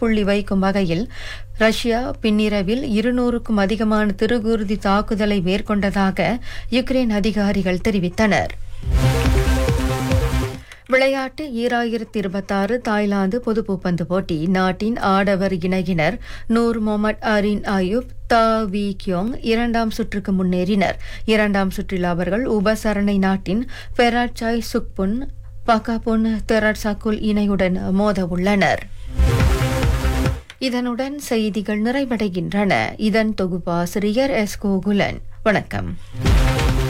முற்றுப்புள்ளி வைக்கும் வகையில் ரஷ்யா பின்னிரவில் இருநூறுக்கும் அதிகமான திருகுருதி தாக்குதலை மேற்கொண்டதாக யுக்ரைன் அதிகாரிகள் தெரிவித்தனர் விளையாட்டு ஈராயிரத்தி இருபத்தாறு தாய்லாந்து பொது பூப்பந்து போட்டி நாட்டின் ஆடவர் இணையினர் Nur Mohamad Azriyn Ayub Tan Wee Keong இரண்டாம் சுற்றுக்கு முன்னேறினர் இரண்டாம் சுற்றில் அவர்கள் உபசரணை நாட்டின் பெராட்சாய் சுக்புன் பகாபுன் தெரட்சாக்குல் இணையுடன் மோத உள்ளனர் இதனுடன் செய்திகள் நிறைவடைகின்றன இதன் தொகுப்பாசிரியர் எஸ் கோகுலன் வணக்கம்